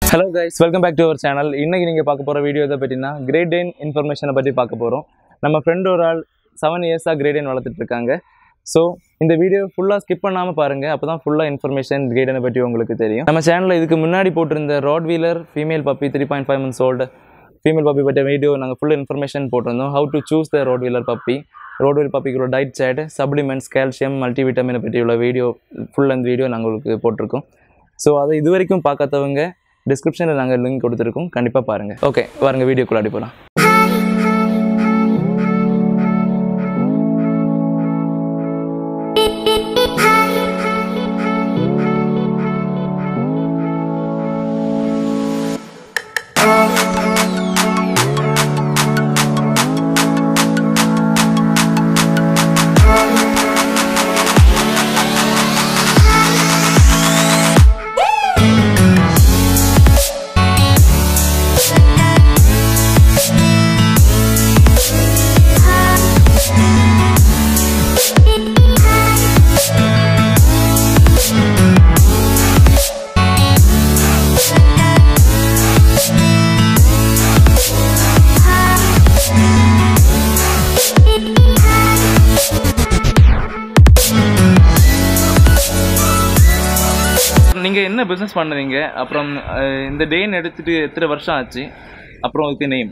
Hello guys welcome back to our channel இன்னைக்கு நீங்கள் பார்க்க போகிற வீடியோ இதை பற்றினா கிரேட் டென் இன்ஃபர்மேஷனை பற்றி பார்க்க போகிறோம் நம்ம ஃப்ரெண்ட் ஒரு ஆள் செவன் இயர்ஸாக கிரேட் டென் வளர்த்துட்டு இருக்காங்க ஸோ இந்த வீடியோ ஃபுல்லாக ஸ்கிப் பண்ணாமல் பாருங்கள் அப்போ தான் ஃபுல்லாக இன்ஃபர்மேஷன் கிரேடனை பற்றி உங்களுக்கு தெரியும் நம்ம சேனலில் இதுக்கு முன்னாடி போட்டிருந்த Rottweiler female puppy three point five months old female puppy பற்றிய வீடியோ நாங்கள் ஃபுல் இன்ஃபர்மேஷன் போட்டிருந்தோம் how to choose the Rottweiler puppy Rottweiler பப்பிக்குள்ள டயட் சேட் சப்ளிமெண்ட்ஸ் கால்சியம் மல்டிவிட்டமினை பற்றியுள்ள வீடியோ ஃபுல் அந்த வீடியோ நாங்கள் உங்களுக்கு போட்டிருக்கோம் ஸோ அதை இது வரைக்கும் பார்க்காதவங்க டிஸ்கிரிப்ஷனில் நாங்கள் லிங்க் கொடுத்துருக்கோம் கண்டிப்பாக பாருங்கள் ஓகே பாருங்க வீடியோக்குள்ளாடி போகலாம் நீங்கள் என்ன பிஸ்னஸ் பண்ணுறீங்க அப்புறம் அஹ், இந்த டேன்னு எடுத்துட்டு எத்தனை வருஷம் ஆச்சு அப்புறம் இதுக்கு நேம்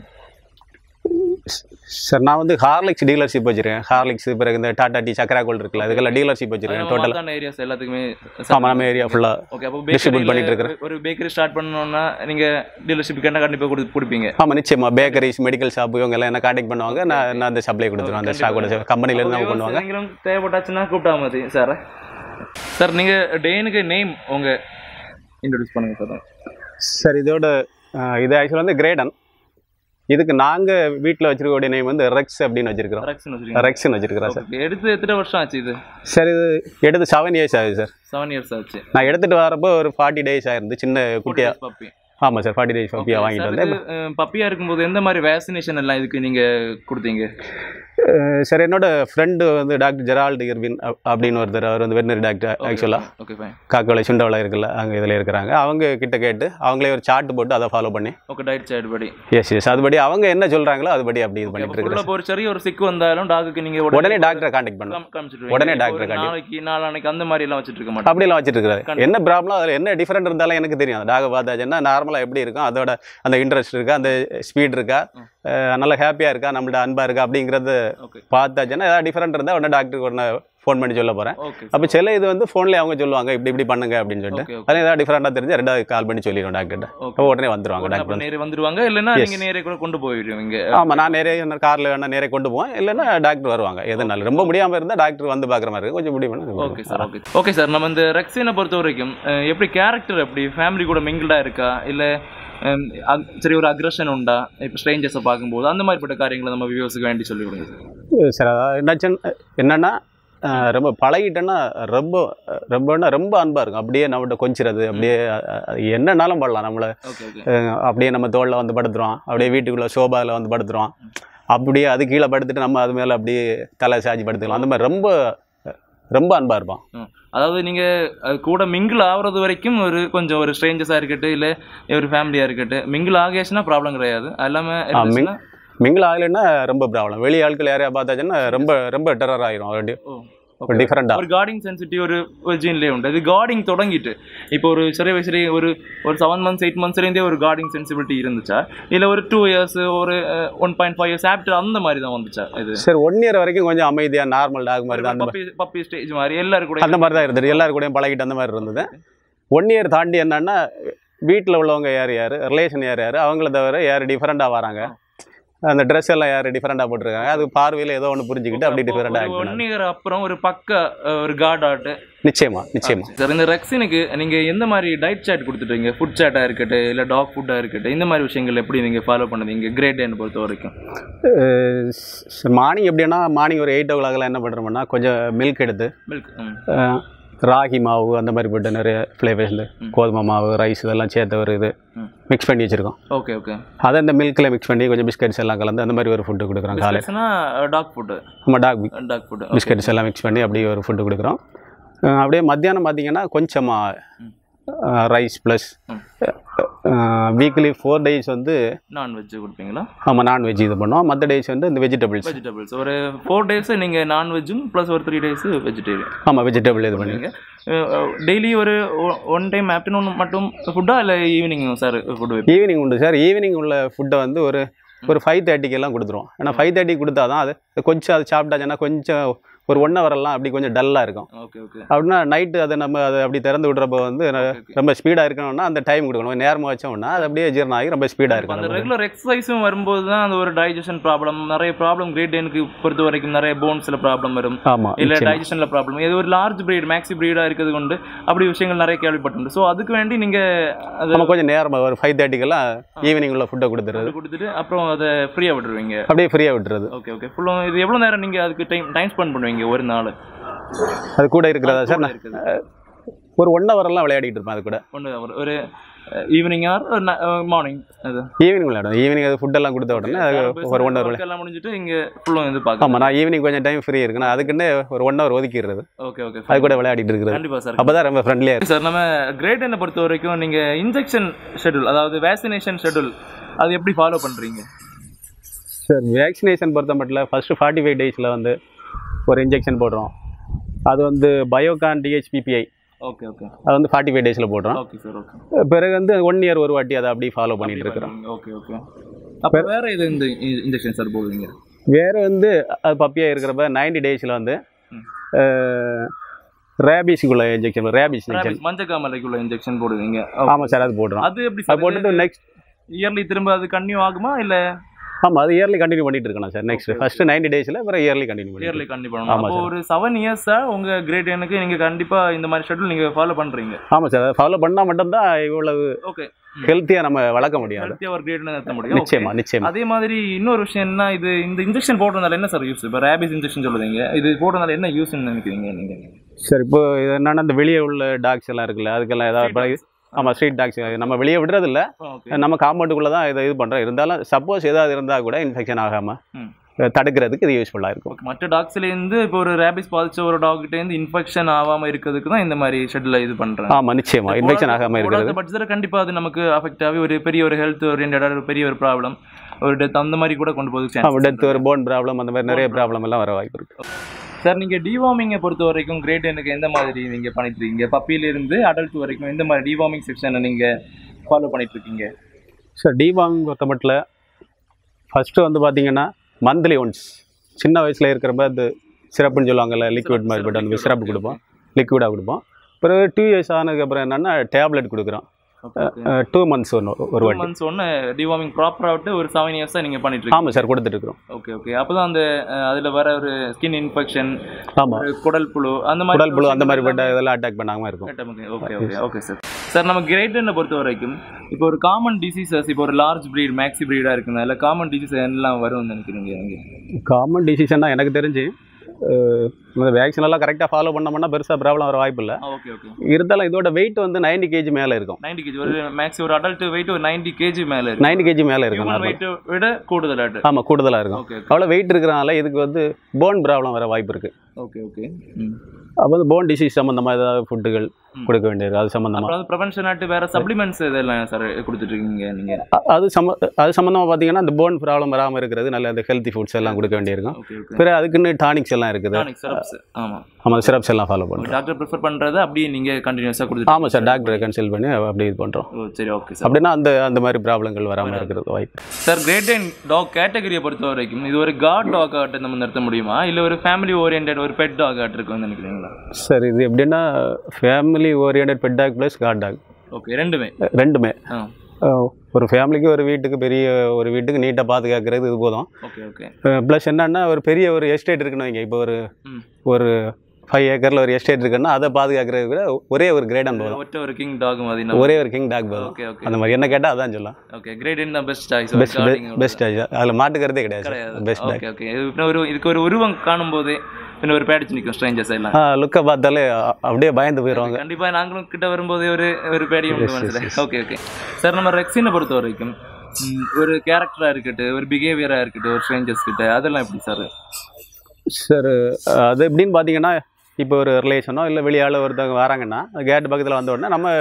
சார் நான் வந்து ஹார்லிக்ஸ் டீலர்ஷிப் வச்சிருக்கேன் ஹார்லிக்ஸ் பிறகு இந்த டாடா டீ சக்கரா கோல்டு இருக்குல்ல அதுக்கெல்லாம் டீலர்ஷிப் வச்சிருக்கேன் டோட்டலாக ஏரியாஸ் எல்லாத்துக்குமே ஆமாம் நம்ம ஏரியா ஃபுல்லாக ஓகே அப்போ distribute பேக்கரி பண்ணிட்டு இருக்கிறேன். ஒரு பேக்கரி ஸ்டார்ட் பண்ணணும்னா நீங்கள் டீலர்ஷிப் கண்டிப்பாக கண்டிப்பாக கொடு கொடுப்பீங்க ஆமாம் நிச்சயமா பேக்கரிஸ் மெடிக்கல் ஷாப் இவங்க எல்லாம் என்ன காண்டாக்ட் பண்ணுவாங்க நான் நான் அந்த சப்ளை கொடுத்துருவேன் அந்த ஸ்டாக்கோட கம்பெனிலேருந்து அவங்க பண்ணுவாங்க நீங்களும் தேவைப்பட்டாச்சுன்னா கூப்பிட்டா மதி சார் சார் நீங்கள் டேனுக்கு நேம் உங்கள் இன்ட்ரடியூஸ் பண்ணுங்க சார் சார் இதோட அஹ், இது ஆக்சுவலாக வந்து கிரேடன் இதுக்கு நாங்கள் வீட்டில் வச்சிருக்கக்கூடிய நேம் வந்து ரெக்ஸ் அப்படின்னு வச்சிருக்கிறோம் கரெக்ஷன் வச்சுருக்கீங்க ரெக்ஸ்னு வச்சிருக்கிறோம் சார் Okay. எடுத்து எத்தனை வருஷம் ஆச்சு இது சார் இது எடுத்து செவன் இயர்ஸ் ஆகுது சார் செவன் இயர்ஸ் ஆச்சு நான் எடுத்துகிட்டு வரப்போ ஒரு ஃபார்ட்டி டேஸ் ஆயிருந்து சின்ன குட்டியா பப்பி ஆமாம் சார் ஃபார்ட்டி டேஸ் பப்பியாக வாங்கிட்டு வந்தேன் பப்பியா இருக்கும்போது எந்த மாதிரி வேக்சினேஷன் எல்லாம் இதுக்கு நீங்க கொடுத்தீங்க அஹ் சார் என்னோட ஃப்ரெண்டு வந்து டாக்டர் ஜெரால்டு இர்வின் அப்- அப்படின்னு ஒருத்தர் அவர் வந்து வெட்டினரி டாக்டர் ஆக்சுவலாக ஓகே ஃபைன் காக்கோலை சுண்டவளை இருக்குல்ல அங்கே இதில் இருக்கிறாங்க அவங்க கிட்ட கேட்டு அவங்களே ஒரு சார்ட் போட்டு அதை ஃபாலோ பண்ணி ஓகே டயட் சைடு படி எஸ் எஸ் அதுபடி அவங்க என்ன சொல்கிறாங்களோ அதுபடி அப்படி இது பண்ணிட்டு ஃபுல்லா இருக்கிறேன் ஒரு சரி ஒரு சிக்கு வந்தாலும் டாக்குக்கு நீங்க உடனே டாக்டரை காண்டாக்ட் பண்ணுவோம் காம்- காமிச்சிடுவீங்க. உடனே ஒரு டாக்டரை காட்டி நாளைக்கு நாளானைக்கு அந்த மாதிரி எல்லாம் வச்சிட்டு இருக்க மாட்டேன் அப்படிலாம் வச்சுட்டு இருக்காரு என்ன ப்ராப்ளம் அதில் என்ன டிஃப்ரெண்ட் இருந்தாலும் எனக்கு தெரியும் அந்த டாகை பார்த்தாச்சுன்னா நார்மலாக எப்படி இருக்கும் அதோட அந்த இன்ட்ரெஸ்ட் இருக்கா அந்த ஸ்பீட் இருக்கா அஹ் நல்ல ஹாப்பியாக இருக்கா நம்மள்ட்ட அன்பாக இருக்கா அப்படிங்கிறது ஓகே பார்த்தாச்சுன்னா ஏதாவது டிஃப்ரெண்ட் இருந்தால் உடனே டாக்டருக்கு உடனே ஃபோன் பண்ணி சொல்ல போகிறேன் ஓகே அப்போ சில இது வந்து ஃபோன்லேயே அவங்க சொல்லுவாங்க இப்படி இப்படி பண்ணுங்க அப்படின்னு சொல்லிட்டு ஓகே ஓகே அது ஏதாவது டிஃப்ரெண்டாக தெரிஞ்சு ரெண்டாவது கால் பண்ணி சொல்லிடுவோம் டாக்டர்கிட்ட ஓகே அப்போ உடனே வந்துருவாங்க அப்ப டாக்டர் நேரே வந்துருவாங்க இல்லைன்னா Yes. நீங்க நேரே கூட கொண்டு போயிடுவீங்க ஆமாம் நான் நிறைய காரில் வேணா நேரே கொண்டு போவேன் இல்லைன்னா டாக்டர் வருவாங்க எதுனாலும் ரொம்ப முடியாமல் இருந்தால் டாக்டர் வந்து பார்க்குற மாதிரி இருக்கும் கொஞ்சம் முடியுமா okay sir okay okay sir நம்ம இந்த ரெக்ஸினை பொறுத்த வரைக்கும் அஹ், எப்படி கேரக்டர் எப்படி ஃபேமிலி கூட மிங்கிள்டா இருக்கா இல்லை சரி ஒரு அக்ரஷன் உண்டா இப்போ ஸ்ட்ரேஞ்சர்ஸை பார்க்கும்போது அந்த மாதிரிப்பட்ட காரியங்களை நம்ம வியூவர்ஸுக்கு வேண்டி சொல்லி கொடுங்க சார் சார் அதாவது என்னாச்சுன்னு என்னன்னா அஹ், ரொம்ப பழகிட்டேன்னா ரொம்ப ரொம்பன்னா ரொம்ப அன்பாக இருக்கும் அப்படியே நம்மகிட்ட கொஞ்சிறது அப்படியே அஹ், அஹ், என்னன்னாலும் பண்ணலாம் நம்மளை ஓகே ஓகே அஹ், அப்படியே நம்ம தோளில் வந்து படுத்துருவோம் அப்படியே வீட்டுக்குள்ளே சோபாவில் வந்து படுத்துருவோம் அப்படியே அது கீழே படுத்துட்டு நம்ம அது மேலே அப்படியே தலை சாய்ச்சி படுத்துக்கலாம் அந்த மாதிரி ரொம்ப ரொம்ப அன்பாக இருப்பான் ம். அதாவது நீங்க அது கூட மிங்கிள் ஆகுறது வரைக்கும் ஒரு கொஞ்சம் ஒரு ஸ்ட்ரேஞ்சர்ஸாக இருக்கட்டும் இல்லை ஒரு ஃபேமிலியாக இருக்கட்டும் மிங்கிள் ஆகியாச்சுன்னா ப்ராப்ளம் கிடையாது அது இல்லாமல் இருந்துச்சுன்னா- மிங்கிள் ஆகலைன்னா ரொம்ப ப்ராப்ளம் வெளி ஆட்கள் யாரையா பார்த்தாச்சுன்னா ரொம்ப ரொம்ப டெரர் ஆயிரும் ஒரு ஓ ஒரு டிஃப்ரெண்டாக ஒரு கார்டிங் சென்சிட்டிவ் ஒரு ஒரு ஜீன்லேயே உண்டு அது கார்டிங் தொடங்கிட்டு இப்போ ஒரு சிறிய வயசுலேயே ஒரு ஒரு செவன் மந்த்ஸ் எயிட் மந்த்ஸ்லேருந்தே ஒரு கார்டிங் சென்சிபிலிட்டி இருந்துச்சா இல்லை ஒரு டூ இயர்ஸ் ஒரு one point five years after அந்த மாதிரி தான் வந்துச்சா இது சரி ஒன் இயர் வரைக்கும் கொஞ்சம் அமைதியாக நார்மல் டாக் மாதிரி தான் அந்த பப்பி பப்பி ஸ்டேஜ் மாதிரி எல்லாரும் கூட அந்த மாதிரி தான் இருந்தது எல்லாரும் கூடயும் பழகிட்டு அந்த மாதிரி இருந்தது ஒன் இயர் தாண்டி என்னன்னா வீட்டில் உள்ளவங்க யார் யார் ரிலேஷன் யார் யார் அவங்கள தவிர யார் டிஃப்ரெண்ட்டாக வராங்க அந்த ட்ரெஸ் எல்லாம் யார் டிஃப்ரெண்ட்டாக போட்டிருக்காங்க அது பார்வையில் ஏதோ ஒன்று புரிஞ்சுக்கிட்டு அப்படி டிஃப்ரெண்டாக ஆக்ட் ஒன் பண்ணாங்க இயர் அப்புறம் ஒரு பக்க அஹ், ஒரு கார்ட் ஆட்டு நிச்சயமா நிச்சயமா சார் இந்த ரெக்ஸினுக்கு நீங்க எந்த மாதிரி டயட் சாட் கொடுத்துட்டீங்க ஃபுட் சாட்டா இருக்கட்டும் இல்ல டாக் ஃபுட்டா இருக்கட்டும் இந்த மாதிரி விஷயங்கள் எப்படி நீங்க ஃபாலோ பண்ணுவீங்க கிரேட் டேன்னு பொறுத்த வரைக்கும் மார்னிங் எப்படின்னா மார்னிங் ஒரு எயிட் ஓ கிளாக்லாம் என்ன பண்ணுறோம்னா கொஞ்சம் மில்க் எடுத்து மில்க் அஹ், ராகி மாவு அந்த மாதிரி போட்டு நிறைய ஃப்ளேவர்ஸில் ம். கோதுமை மாவு ரைஸ் இதெல்லாம் சேர்த்த ஒரு இது ம். மிக்ஸ் பண்ணி வச்சுருக்கோம் ஓகே ஓகே அதை இந்த மில்கில் மிக்ஸ் பண்ணி கொஞ்சம் பிஸ்கட்ஸ் எல்லாம் கலந்து அந்த மாதிரி ஒரு ஃபுட்டு கொடுக்குறோம் காலையில் பிஸ்கட்ஸ்னா டாக் ஃபுட்டு நம்ம டாக் டாக் ஃபுட்டு பிஸ்கட்ஸ் எல்லாம் மிக்ஸ் பண்ணி அப்படியே ஒரு ஃபுட்டு கொடுக்குறோம் அஹ் அப்படியே மத்தியானம் பார்த்தீங்கன்னா கொஞ்சமாக ரைஸ் ப்ளஸ் ம். வீக்லி ஃபோர் டேஸ் வந்து நான்வெஜ் கொடுப்பீங்களா ஆமாம் நான்வெஜ் இது பண்ணுவோம் மற்ற டேஸ் வந்து இந்த வெஜிடபிள்ஸ் வெஜிடபிள்ஸ் ஒரு ஃபோர் டேஸ் நீங்கள் நான்வெஜ்ஜும் ப்ளஸ் ஒரு த்ரீ டேஸ் வெஜிடேரியன் ஆமாம் வெஜிடபிள் இது பண்ணி பண்ணுவீங்க டெய்லி ஒரு ஒன் டைம் ஆஃப்டர்நூன் மட்டும் ஃபுட்டா இல்லை ஈவினிங் சார் ஃபுட் ஈவினிங் உண்டு சார் ஈவினிங் உள்ள ஃபுட்டை வந்து ஒரு ஒரு ஃபைவ் தேர்ட்டிக்கெல்லாம் கொடுத்துருவோம் ஏன்னா ஃபைவ் தேர்ட்டிக்கு கொடுத்தா தான் அது கொஞ்சம் அது சாப்பிட்டாச்சுன்னா கொஞ்சம் ஒரு ஒன் ஹவரெல்லாம் அப்படி கொஞ்சம் டல்லாக இருக்கும் ஓகே ஓகே அப்படின்னா நைட்டு அதை நம்ம அதை அப்படி திறந்து விடுறப்ப வந்து ரொம்ப ஸ்பீடாக இருக்கணும்னா அந்த டைம் கொடுக்கணும் நேரமாக வச்சோம்னா அது அப்படியே ஜீரணம் ஆகி ரொம்ப ஸ்பீடாக அந்த இருக்கும் ரெகுலர் எக்ஸசைஸும் வரும்போது தான் அந்த ஒரு டைஜஷன் ப்ராப்ளம் நிறைய ப்ராப்ளம் கிரேட் டெனுக்கு பொறுத்த வரைக்கும் நிறைய போன்ஸில் ப்ராப்ளம் வரும் ஆமாம் இல்ல டைஜஷன்ல ப்ராப்ளம் இது ஒரு லார்ஜ் பிரீட் மேக்ஸி பிரீடா இருக்கிறது கொண்டு அப்படி விஷயங்கள் நிறைய கேள்விப்பட்டிருந்தோம் ஸோ அதுக்கு வேண்டி நீங்க அதை நம்ம கொஞ்சம் நேரமாக ஒரு ஃபைவ் தேர்ட்டிக்கெல்லாம் ஈவினிங் உள்ள ஃபுட்டை கொடுத்துறது கொடுத்துட்டு அப்புறம் அதை ஃப்ரீயா விட்டுருவீங்க அப்படியே ஃப்ரீயாக விட்டுறது ஓகே ஓகே ஃபுல்லும் இது எவ்வளவு நேரம் நீங்க அதுக்கு டைம் டைம் ஸ்பெண்ட் பண்ணுவீங்க ஒரு நாள் அது கூட இருக்கிறதா சார் நான் இருக்குது ஒரு ஒன் ஹவரெல்லாம் விளையாடிட்டு இருப்பேன் அது கூட ஒன்று ஒரு- ஒரு ஈவினிங் ஆர் மார்னிங் அது ஈவினிங் விளையாடுவேன் ஈவினிங் அது ஃபுட்டெல்லாம் கொடுத்த உடனே அது ஒரு ஒன் ஹவர் work எல்லாம் முடிஞ்சிட்டு இங்க ஃபுல்லும் இது பார்க்கலாம் ஆமாம் நான் ஈவினிங் கொஞ்சம் டைம் ஃப்ரீ இருக்குன்னா அதுக்குன்னு ஒரு ஒன் ஹவர் ஒதுக்கிடுறது ஓகே ஓகே அது கூட விளையாடிட்டு இருக்கிறது கண்டிப்பா சார் அப்போ தான் ரொம்ப ஃப்ரெண்ட்லியாக இருக்கும் சார் நம்ம கிரேட் என்ன பொறுத்த வரைக்கும் நீங்க இன்ஜெக்ஷன் ஷெட்யூல் அதாவது வேக்சினேஷன் ஷெட்யூல் அது எப்படி ஃபாலோ பண்றீங்க சார் வேக்சினேஷன் பொறுத்த மட்டும் ஃபஸ்ட்டு ஃபார்ட்டி ஃபைவ் டேஸில் வந்து ஒரு இன்ஜெக்ஷன் போடுறோம் அது வந்து பயோகான் டிஹெச்பிபிஐ ஓகே ஓகே அது வந்து ஃபார்ட்டி ஃபைவ் டேஸில் போடுறோம் ஓகே சார் ஓகே பிறகு வந்து ஒன் இயர் ஒரு வாட்டி அதை அப்படியே ஃபாலோ பண்ணிட்டு இருக்கிறோம் ஓகே ஓகே அப்போ வேற எது இந்த இன்ஜெக்ஷன் சார் போடுவீங்க வேறு வந்து அது பப்பியாக இருக்கிறப்ப நைன்டி டேஸில் வந்து ம். ரேபிஸுக்குள்ள இன்ஜெக்ஷன் ரேபிஸ் இன்ஜெக்ஷன் மஞ்சக்காமலைக்குள்ள இன்ஜெக்ஷன் போடுவீங்க ஆமாம் சார் அது போடுறோம் அது எப்படி அது சார் போட்டுட்டு நெக்ஸ்ட் இயர்லி திரும்ப அது கன்டினியூ ஆகுமா இல்ல ஆமாம் அது இயர்லி கண்டினியூ பண்ணிட்டு இருக்கணும் சார் நெக்ஸ்ட் ஃபஸ்ட்டு நைன்டி டேஸில் அப்புறம் இயர்லி கண்டினியூ பண்ணி இயர்லி கண்டினியூ பண்ணணும் ஆமா அப்போ ஒரு செவன் இயர்ஸா உங்க கிரேட் எனக்கு நீங்க கண்டிப்பா இந்த மாதிரி ஷெட்யூல் நீங்க ஃபாலோ பண்றீங்க ஆமாம் சார் அதை ஃபாலோ பண்ணால் மட்டும்தான் இவ்வளவு ஓகே ஹெல்த்தியாக நம்ம வளர்க்க முடியாது ஹெல்த்தியா ஒரு கிரேட் நிறுத்த முடியும் நிச்சயமா Okay. நிச்சயமா அதே மாதிரி இன்னொரு விஷயம் என்ன இது இந்த இன்ஜெக்ஷன் போடுறதுனால என்ன சார் யூஸ் இப்போ ரேபிஸ் இன்ஜெக்ஷன் சொல்லுவீங்க இது போடுறதுனால என்ன யூஸ்ன்னு நினைக்கிறீங்க நீங்க சரி இப்போ இது என்னன்னா இந்த வெளியே உள்ள டாக்ஸ் எல்லாம் இருக்குல்ல அதுக்கெல்லாம் ஏதாவது ஆமாம் ஸ்ட்ரீட் டாக்ஸ் நம்ம வெளியே விடுறது இல்ல ஓகே நம்ம காம்பவுண்டுக்குள்ளே தான் இதை இது பண்ணுறோம் இருந்தாலும் சப்போஸ் ஏதாவது இருந்தால் கூட இன்ஃபெக்ஷன் ஆகாமல் ம். தடுக்கிறதுக்கு இது யூஸ்ஃபுல்லாக இருக்கும் ஓகே மற்ற டாக்ஸ்ல இருந்து இப்போ ஒரு ரேபிஸ் பாதிச்ச ஒரு டாக் கிட்ட இருந்து இன்ஃபெக்ஷன் ஆகாம இருக்கிறதுக்கு தான் இந்த மாதிரி ஷெட்யூல் இது பண்றேன் ஆமாம் நிச்சயமா இன்ஃபெக்ஷன் ஆகாமல் இருக்கிறது பட்சத்தில் கண்டிப்பா அது நமக்கு அஃபெக்ட் ஆகி ஒரு பெரிய ஒரு ஹெல்த் ஓரியன்டா ஒரு பெரிய ஒரு ப்ராப்ளம் ஒரு டெத் அந்த மாதிரி கூட கொண்டு போகுது ஆமாம் டெத் ஒரு போன் ப்ராப்ளம் அந்த மாதிரி நிறைய ப்ராப்ளம் எல்லாம் வர வாய்ப்பு இருக்கு சார் நீங்க டிவார்மிங்கை பொறுத்த வரைக்கும் கிரேட் எனக்கு எந்த மாதிரி நீங்க பண்ணிட்டு இருக்கீங்க பப்பியில இருந்து அடல்ட் வரைக்கும் எந்த மாதிரி டிவார்மிங் செக்ஷனை நீங்க ஃபாலோ பண்ணிட்டு இருக்கீங்க சார் டிவாங் பொறுத்த மட்டும் ஃபஸ்ட்டு வந்து பார்த்தீங்கன்னா மந்த்லி ஒன்ஸ் சின்ன வயசில் இருக்கிறப்ப அது சிறப்புன்னு சொல்லுவாங்கல்ல லிக்விட் மாதிரி போட்டு அந்த சிறப்பு கொடுப்போம் லிக்விடாக கொடுப்போம் பிறகு டூ இயர்ஸ் ஆனதுக்கப்புறம் என்னென்னா டேப்லெட் கொடுக்குறோம் டூ மந்த்ஸ் ஒன்று ஒரு வாட்டி மந்த்ஸ் ஒன்று டிவார்மிங் ப்ராப்பரா விட்டு ஒரு செவன் இயர்ஸா நீங்க பண்ணிட்டு இருக்கீங்க ஆமாம் சார் கொடுத்துட்ருக்குறோம் ஓகே ஓகே அப்பதான் அந்த அஹ், அதுல வர ஒரு ஸ்கின் இன்ஃபெக்ஷன் ஆமாம் குடல் புழு அந்த மாதிரி குடல் புழு அந்த மாதிரி போட்ட இதெல்லாம் அட்டாக் பண்ணாமல் இருக்கும் okay okay okay sir sir நம்ம கிரேட்டனை பொறுத்த வரைக்கும் இப்போ ஒரு காமன் டிசீசஸ் இப்போ ஒரு லார்ஜ் பிரீட் மேக்ஸி பிரீடாக இருக்குங்க அதில் காமன் டிசீஸ் எல்லாம் வரும்னு நினைக்கிறீங்க நீங்க காமன் டிசிஷன்னா எனக்கு தெரிஞ்சு அஹ், இந்த வேக்சின் எல்லாம் கரெக்டாக ஃபாலோ பண்ணோம்னா பெருசாக ப்ராப்ளம் வர வாய்ப்பு இல்லை ஓகே ஓகே இருந்தாலும் இதோட வெயிட் வந்து 90 கேஜி மேலே இருக்கும் நைன்டி கேஜி ஒரு மேக்ஸி ஒரு அடல்ட் வெயிட் ஒரு நைன்டி கேஜி மேலே இருக்கு 90 கேஜி மேலே இருக்கும் ஹியூமன் நார்மல் வெயிட்டை விட கூடுதலாட்டு ஆமாம் கூடுதலாக இருக்கும் ஓகே அவ்வளோ வெயிட் இருக்கிறனால இதுக்கு வந்து போன் ப்ராப்ளம் வர வாய்ப்பு இருக்குது ஓகே ஓகே அப்போ வந்து போன் டிசீஸ் சம்மந்தமாக ஏதாவது ஃபுட்டுகள் ம். கொடுக்க வேண்டியது அது சம்மந்தமாக அப்புறம் வந்து ப்ரிவென்ஷன் ஆட்டு வேற சப்ளிமெண்ட்ஸ் இதெல்லாம் சார் கொடுத்துட்டு இருக்கீங்க நீங்க அது சம்ம அது சம்மந்தமாக பார்த்தீங்கன்னா இந்த போன் ப்ராப்ளம் வராமல் இருக்கிறது நல்ல இந்த ஹெல்த்தி ஃபுட்ஸ் எல்லாம் கொடுக்க வேண்டியிருக்கும் ஓகே ஓகே பிறகு அதுக்குன்னு டானிக்ஸ் எல்லாம் இருக்குது டானிக் சிரப்ஸ் ஆமா ஆமாம் சிரப்ஸ் எல்லாம் ஃபாலோ பண்ணுறோம் டாக்டர் ப்ரிஃபர் பண்றதை அப்படியே நீங்க கண்டினியூஸா கொடுத்துட்டு ஆமாம் சார் டாக்டரை கன்சல்ட் பண்ணி அப்படி இது பண்ணுறோம் ஓ சரி ஓகே சார் அப்படின்னா அந்த அந்த மாதிரி ப்ராப்ளங்கள் வராமல் இருக்கிறது வாய்ப்பு சார் கிரேட் அண்ட் டாக் கேட்டகரியை பொறுத்த வரைக்கும் இது ஒரு காட் டாக் ஆட்ட நம்ம நிறுத்த முடியுமா இல்லை ஒரு ஃபேமிலி ஓரியன்ட் ஒரு பெட் டாக் ஆட் இருக்குன்னு நினைக்கிறீங்களா சார் இது எப்படின்னா family orient pet dog plus guard dog okay ரெண்டுமே ரெண்டுமே ஆ அஹ், ஒரு ஃபேமிலிக்கு ஒரு வீட்டுக்கு பெரிய ஒரு வீட்டுக்கு நீட்டாக பாதுகாக்கிறது இது போதும் ஓகே ஓகே ப்ளஸ் என்னன்னா ஒரு பெரிய ஒரு எஸ்டேட் இருக்குன்னு வைங்க இப்போ ஒரு ம். ஒரு ஃபைவ் ஏக்கரில் ஒரு எஸ்டேட் இருக்குன்னா அதை பாதுகாக்கிறது கூட ஒரே ஒரு கிரேடன் போதும் ஒற்ற ஒரு கிங் டாக் மாதிரி ஒரே ஒரு கிங் டாக் போதும் ஓகே ஓகே அந்த மாதிரி என்ன கேட்டால் அதான் சொல்லலாம் ஓகே கிரேட் அண்ட் தான் பெஸ்ட் சாய்ஸ் பெஸ்ட் பெஸ்ட் அதில் மாட்டுக்கிறதே கிடையாது கிடையாது பெஸ்ட் டாக் ஓகே ஓகே இது ஒரு இதுக்கு ஒரு உருவம் காணும்போதே பின்ன ஒரு பேடிச்சு நிற்கும் ஸ்ட்ரேஞ்சர்ஸ் எல்லாம் ஆ லுக்கை பார்த்தாலே அ- அப்படியே பயந்து போயிடுவாங்க கண்டிப்பா நாங்களும் கிட்ட வரும்போதே ஒரு ஒரு பேடியும் உண்டு மனசுல ஓகே ஓகே சார் நம்ம ரெக்ஸினை பொறுத்த வரைக்கும் ம், ஒரு கேரக்டரா இருக்கட்டும் ஒரு பிஹேவியரா இருக்கட்டும் ஒரு ஸ்ட்ரேஞ்சர்ஸ் கிட்ட அதெல்லாம் எப்படி சார் சார் அது எப்படின்னு பார்த்தீங்கன்னா இப்போ ஒரு ரிலேஷனோ இல்லை வெளியால் ஒருத்தவங்க வராங்கன்னா கேட் பக்கத்தில் வந்த உடனே நம்ம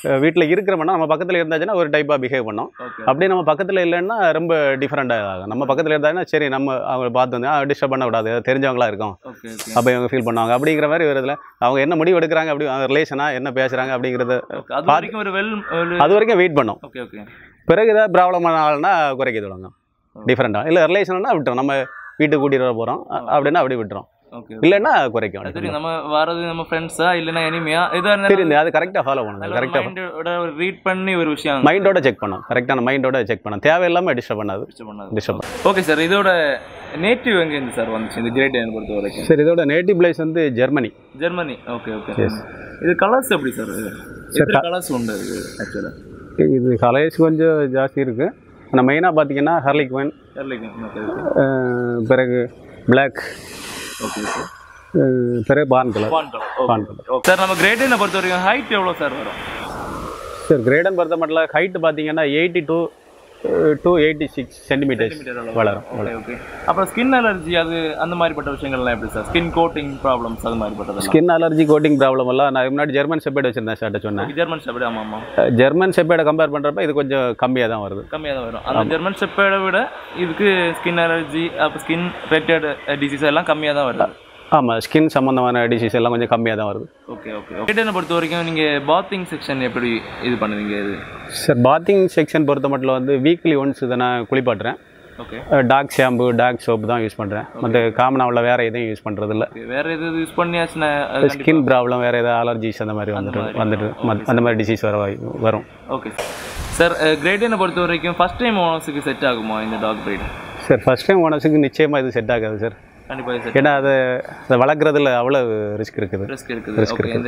வீட்டில் இருக்கிறோம்னா நம்ம பக்கத்தில் இருந்தாச்சுன்னா ஒரு டைப்பாக பிஹேவ் பண்ணோம் ஓகே அப்படியே நம்ம பக்கத்தில் இல்லைன்னா ரொம்ப டிஃப்ரெண்ட்டாக ஆகும் நம்ம பக்கத்தில் இருந்தாங்கன்னா சரி நம்ம அவங்க பார்த்து வந்து டிஸ்டர்ப் பண்ண விடாது தெரிஞ்சவங்களா இருக்கும் ஓகே ஓகே அப்போ இவங்க ஃபீல் பண்ணுவாங்க அப்படிங்கிற மாதிரி ஒரு இதில் அவங்க என்ன முடிவு எடுக்கிறாங்க அப்படி ரிலேஷனா என்ன பேசுகிறாங்க அப்படிங்கிறத ஓகே அது வரைக்கும் ஒரு வெல் ஒரு அது வரைக்கும் வெயிட் பண்ணோம் ஓகே ஓகே பிறகு ஏதாவது ப்ராப்ளம் ஆனால்னா குறைக்க தொடங்க டிஃப்ரெண்ட்டாக இல்லை ரிலேஷன்னா விட்டுரும் நம்ம வீட்டுக்கு கூட்டிகிட்டு வர போகிறோம் அப்படின்னா அப்படி விட்டுரும் ஓகே இல்லைன்னா குறைக்கும் அது தெரியும் நம்ம வரது நம்ம ஃப்ரெண்ட்ஸா இல்லைன்னா எனிமியா இதா தெரியுது அது கரெக்டாக ஃபாலோ பண்ணணும் கரெக்டாக மைண்டோட ரீட் பண்ணி ஒரு விஷயம் மைண்டோட செக் பண்ணும் கரெக்டான மைண்டோட செக் பண்ணும் தேவையில்லாமல் டிஸ்டர்ப் பண்ணாது பண்ணாது டிஸ்டர்ப் ஓகே சார் இதோட நேட்டிவ் எங்க இருந்து சார் வந்துச்சு இந்த கிரேட் டேன் பொறுத்த வரைக்கும் சரி இதோட நேட்டிவ் பிளேஸ் வந்து Germany Germany okay okay Yes. இது கலர்ஸ் எப்படி சார் எத்தனை கலர்ஸ் உண்டு இது ஆக்சுவலாக இது கலர்ஸ் கொஞ்சம் ஜாஸ்தி இருக்குது ஆனால் மெயினாக பார்த்தீங்கன்னா ஹர்லிக்வன் ஓகே பிறகு பிளாக் ஓகே ஓகே பிறகு fawn colour fawn colour fawn colour sir நம்ம கிரேட் டேனை பொறுத்த வரைக்கும் ஹைட் எவ்வளோ சார் வரும் சார் கிரேடன் பொறுத்த மட்டும் ஹைட்டு பார்த்தீங்கன்னா eighty two two eighty six centimetres வளரும் ஓகே ஓகே அப்புறம் ஸ்கின் அலர்ஜி அது அந்த மாதிரிப்பட்ட விஷயங்கள்லாம் எப்படி சார் ஸ்கின் கோட்டிங் ப்ராப்ளம்ஸ் அது மாதிரிப்பட்டதெல்லாம் ஸ்கின் அலர்ஜி கோட்டிங் ப்ராப்ளம் எல்லாம் நான் முன்னாடி ஜெர்மன் செப்பேட் வச்சிருந்தேன் சார்ட்ட சொன்னேன் ஜெர்மன் ஷெப்பர்ட் ஆமாம் ஆமாம் ஜெர்மன் செப்பேடை கம்பேர் பண்ணுறப்ப இது கொஞ்சம் கம்மியாக தான் வருது கம்மியாக தான் வரும் அந்த ஜெர்மன் ஷெப்பர்டை விட இதுக்கு ஸ்கின் அலர்ஜி அப்போ ஸ்கின் ரிலேட்டட் டிசீஸ் எல்லாம் கம்மியாக தான் வருது ஆமாம் ஸ்கின் சம்மந்தமான டிசீஸ் எல்லாம் கொஞ்சம் கம்மியாக தான் வருது ஓகே ஓகே கிரேட்டனை பொறுத்த வரைக்கும் நீங்கள் பாத்திங் செக்ஷன் எப்படி இது பண்ணுவீங்க இது சார் பாத்திங் செக்ஷன் பொறுத்த மட்டும் வந்து வீக்லி ஒன்ஸ் இதை நான் குளிப்பாட்டுறேன் okay dog shampoo dog soap தான் யூஸ் பண்ணுறேன் மற்ற காமனாக உள்ள வேறு எதையும் யூஸ் பண்ணுறது இல்லை வேற எது யூஸ் பண்ணியாச்சுன்னா ஸ்கின் ப்ராப்ளம் வேறு ஏதாவது அலர்ஜிஸ் அந்த மாதிரி வந்துட்டு வந்துட்டு மத்- அந்த மாதிரி டிசீஸ் வர வாய்- வரும் ஓகே சார் கிரேட்டனை பொறுத்த வரைக்கும் ஃபர்ஸ்ட் டைம் ஓனர்ஸுக்கு செட் ஆகுமா இந்த dog breed sir first time ஓனர்ஸுக்கு நிச்சயமாக இது செட் ஆகாது சார் கண்டிப்பாக செட் ஏன்னா அதை அதை வளர்க்குறதுல அவ்வளோ ரிஸ்க் இருக்குது ரிஸ்க் இருக்குது ஓகே இந்த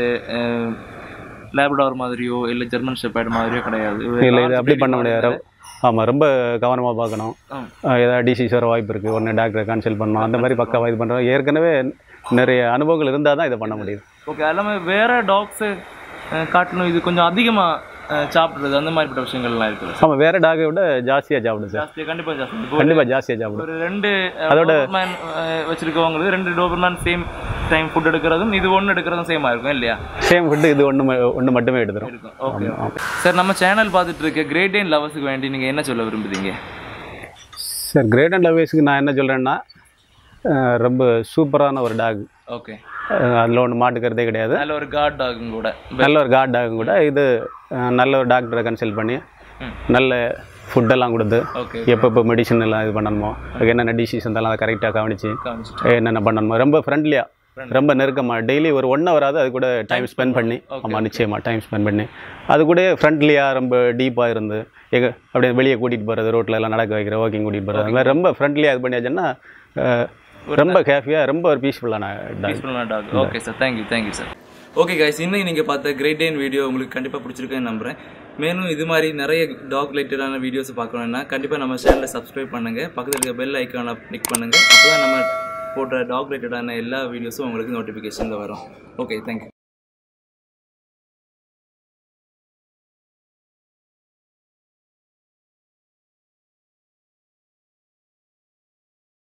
லேப்டார் மாதிரியோ இல்லை ஜெர்மன் ஷெப்பர்ட் மாதிரியோ கிடையாது இல்லை இது அப்படி பண்ண முடியாது ஆமாம் ரொம்ப கவனமாக பார்க்கணும் ஆம். அஹ் ஏதாவது டிசீஸ் வர வாய்ப்பு இருக்குது உடனே டாக்டரை கன்சல்ட் பண்ணணும் அந்த மாதிரி பக்காவாக இது பண்ணுறோம் ஏற்கனவே நிறைய அனுபவங்கள் இருந்தால் தான் இதை பண்ண முடியுது ஓகே அது இல்லாமல் வேற டாக்ஸு காட்டணும் இது கொஞ்சம் அதிகமாக சாப்பிட்றது அந்த மாதிரிப்பட்ட விஷயங்கள்லாம் இருக்குது ஆமாம் வேறு டாகை விட ஜாஸ்தியாக சாப்பிடும் சார் ஜாஸ்தியாக கண்டிப்பாக ஜாஸ்தி இப்போ கண்டிப்பாக ஜாஸ்தியாக சாப்பிடும் ஒரு ரெண்டு டோபர்மேன் வச்சிருக்கவங்களுக்கு ரெண்டு டோபர்மேன் சேம் டைம் ஃபுட் எடுக்கிறதும் இது ஒன்று எடுக்கிறதும் சேமாக இருக்கும் இல்லையா சேம் ஃபுட்டு இது ஒன்று ஒன்று மட்டுமே எடுத்துரும் இருக்கும் ஓகே சார் நம்ம சேனல் பார்த்துட்டு இருக்க கிரேட் டேன் லவர்ஸுக்கு வேண்டி நீங்கள் என்ன சொல்ல விரும்புறீங்க சார் கிரேட் அண்ட் லவ்வேஸுக்கு நான் என்ன சொல்கிறேன்னா ரொம்ப சூப்பரான ஒரு டாக் ஓகே அதில் ஒன்று மாட்டுக்கிறதே கிடையாது நல்ல ஒரு காட் டாகும் கூட நல்ல ஒரு காட் டாகும் கூட இது அஹ், நல்ல ஒரு டாக்டரை கன்சல்ட் பண்ணி ம். நல்ல ஃபுட்டெல்லாம் கொடுத்து ஓகே எப்பப்போ மெடிசன் எல்லாம் இது பண்ணணுமோ அதுக்கு என்னென்ன டிசீஸ் இருந்தாலும் அதை கரெக்டாக கவனித்து காமிச்சிட்டு என்னென்ன பண்ணணுமோ ரொம்ப ஃப்ரெண்ட்லியாக ரொம்ப நெருக்கமாக டெய்லி ஒரு ஒன் ஹவராது அது கூட டைம் ஸ்பெண்ட் பண்ணி ஆமாம் நிச்சயமாக டைம் ஸ்பெண்ட் பண்ணி அது கூட ஃப்ரெண்ட்லியாக ரொம்ப டீப்பாக இருந்து எங்க அப்படியே வெளியே கூட்டிகிட்டு போகிறது ரோட்டில் எல்லாம் நடக்க வைக்கிற வாக்கிங் கூட்டிகிட்டு போகிறது அது மாதிரி ரொம்ப ஃப்ரெண்ட்லியாக இது பண்ணியாச்சுன்னா அஹ், ரொம்ப ஹேப்பியாக ரொம்ப ஒரு பீஸ்ஃபுல்லான டாக் பீஸ்ஃபுல்லான dog okay sir thank you thank you sir okay guys இன்னைக்கு நீங்கள் பார்த்த கிரேட் டேன் வீடியோ உங்களுக்கு கண்டிப்பாக பிடிச்சிருக்குன்னு நம்புறேன் மேலும் இது மாதிரி நிறைய டாக் ரிலேட்டடான வீடியோஸ் பார்க்கணும்னா கண்டிப்பாக நம்ம சேனலை சப்ஸ்கிரைப் பண்ணுங்கள் பக்கத்தில் இருக்க பெல் ஐக்கானை கிளிக் பண்ணுங்கள் அப்போ தான் நம்ம போடுற டாக் ரிலேட்டடான எல்லா வீடியோஸும் உங்களுக்கு நோட்டிஃபிகேஷனில் வரும் ஓகே தேங்க்யூ